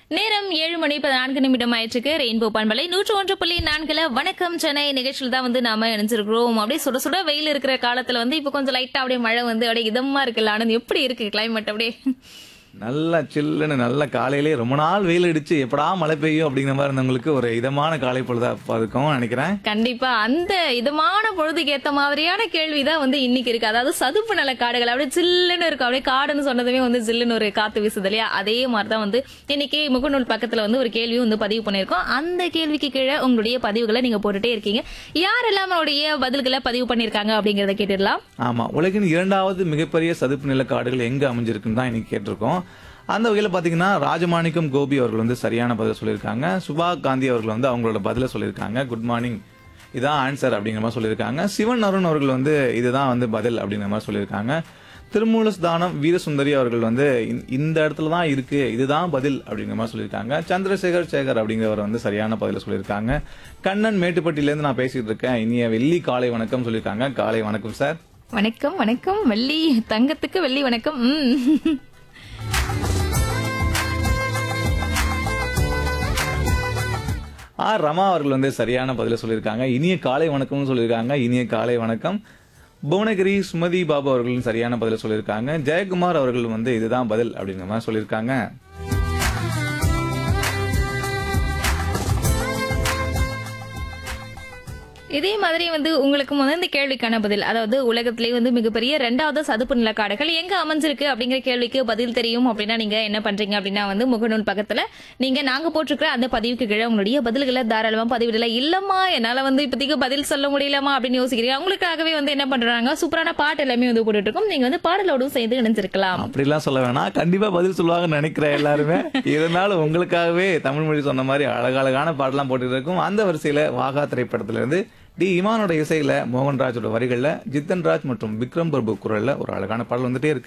நேரம் ஏழு மணி பதினான்கு நிமிடம் ஆயிற்றுக்கு ரெயின்போ பண்பலை நூற்று ஒன்று புள்ளி நான்குல வணக்கம் சென்னை நிகழ்ச்சியில் தான் வந்து நாம இணைஞ்சிருக்கிறோம் அப்படியே சுட சுட வெயில் இருக்கிற காலத்துல வந்து இப்போ கொஞ்சம் லைட்டா அப்படியே மழை வந்து அப்படியே இதமா இருக்குல்ல ஆனந்த் எப்படி இருக்கு கிளைமேட் அப்படியே நல்லா சில்லுன்னு நல்ல காலையிலே ரொம்ப நாள் வெயில் அடிச்சு எப்படா மழை பெய்யும் அப்படிங்கிற மாதிரி இருந்தவங்களுக்கு ஒரு இதமான காலை பொழுதா இருக்கும் நினைக்கிறேன் கண்டிப்பா அந்த இதமான பொழுதுக்கு ஏத்த மாதிரியான கேள்விதான் வந்து இன்னைக்கு இருக்கு அதாவது சதுப்பு நில காடுகள் அப்படியே சில்லுன்னு இருக்கும் அப்படியே காடுன்னு சொன்னதுமே வந்து ஜில்லுன்னு ஒரு காத்து வீசுது இல்லையா அதே மாதிரிதான் வந்து இன்னைக்கு முகநூல் பக்கத்துல வந்து ஒரு கேள்வி வந்து பதிவு பண்ணிருக்கோம் அந்த கேள்விக்கு கீழே உங்களுடைய பதிவுகளை நீங்க போட்டுட்டே இருக்கீங்க யாரெல்லாம் அவருடைய பதில்களை பதிவு பண்ணிருக்காங்க அப்படிங்கறத கேட்டுடலாம் ஆமா உலகின் இரண்டாவது மிகப்பெரிய சதுப்பு நில காடுகள் எங்க அமைஞ்சிருக்குன்னு தான் இன்னைக்கு கேட்டிருக்கோம் அந்த வகையில பாத்தீங்கன்னா ராஜமாணிக்கம் கோபி அவர்கள் வந்து சரியான பதில் சொல்லியிருக்காங்க சுபா காந்தி அவர்கள் வந்து அவங்களோட பதில சொல்லியிருக்காங்க குட் மார்னிங் இதான் ஆன்சர் அப்படிங்கிற மாதிரி சொல்லியிருக்காங்க சிவன் அருண் அவர்கள் வந்து இதுதான் வந்து பதில் அப்படிங்கிற மாதிரி சொல்லியிருக்காங்க திருமூலஸ் தானம் வீரசுந்தரி அவர்கள் வந்து இந்த- இந்த இடத்துல தான் இருக்கு இதுதான் பதில் அப்படிங்கிற மாதிரி சொல்லியிருக்காங்க சந்திரசேகர் சேகர் அப்படிங்கிறவர் வந்து சரியான பதில சொல்லியிருக்காங்க கண்ணன் மேட்டுப்பட்டியிலேருந்து நான் பேசிட்டு இருக்கேன் இனிய வெள்ளி காலை வணக்கம் சொல்லியிருக்காங்க காலை வணக்கம் சார் வணக்கம் வணக்கம் வெள்ளி தங்கத்துக்கு வெள்ளி வணக்கம் ம். ஆர் ரமா அவர்கள் வந்து சரியான பதில சொல்லியிருக்காங்க இனிய காலை வணக்கம்னு சொல்லியிருக்காங்க இனிய காலை வணக்கம் புவனகிரி சுமதி பாபு அவர்களும் சரியான பதில சொல்லியிருக்காங்க ஜெயக்குமார் அவர்கள் வந்து இதுதான் பதில் அப்படிங்கிற மாதிரி சொல்லியிருக்காங்க இதே மாதிரி வந்து உங்களுக்கு வந்து இந்த கேள்விக்கான பதில் அதாவது உலகத்திலேயே வந்து மிகப்பெரிய ரெண்டாவது சதுப்பு நில காடுகள் எங்க அமைஞ்சிருக்கு அப்படிங்கிற கேள்விக்கு பதில் தெரியும் அப்படின்னா நீங்க என்ன பண்றீங்க அப்படின்னா வந்து முகநூல் பக்கத்துல நீங்க நாங்க போட்டிருக்கிற அந்த பதிவுக்கு கீழே உங்களுடைய பதில்களை தாராளமா பதிவிடல இல்லம்மா என்னால வந்து இப்போதைக்கு பதில் சொல்ல முடியலமா அப்படின்னு யோசிக்கிறீங்க உங்களுக்காகவே வந்து என்ன பண்றாங்க சூப்பரான பாட்டு எல்லாமே வந்து போட்டுட்டு இருக்கோம் நீங்க வந்து பாடலோடும் சேர்ந்து இணைஞ்சிருக்கலாம் அப்படிலாம் சொல்ல வேணாம் கண்டிப்பா பதில் சொல்லுவாங்கன்னு நினைக்கிறேன் எல்லாருமே இருந்தாலும் உங்களுக்காகவே தமிழ் மொழி சொன்ன மாதிரி அழகழகான பாட்டெல்லாம் போட்டுட்டு இருக்கும் அந்த வரிசையில வாகா திரைப்படத்துல இருந்து டி இமானோட இசையில மோகன்ராஜோட வரிகள்ல ஜித்தன் ராஜ் மற்றும் விக்ரம் பிரபு குரல்ல ஒரு அழகான பாடல் வந்துட்டே இருக்கு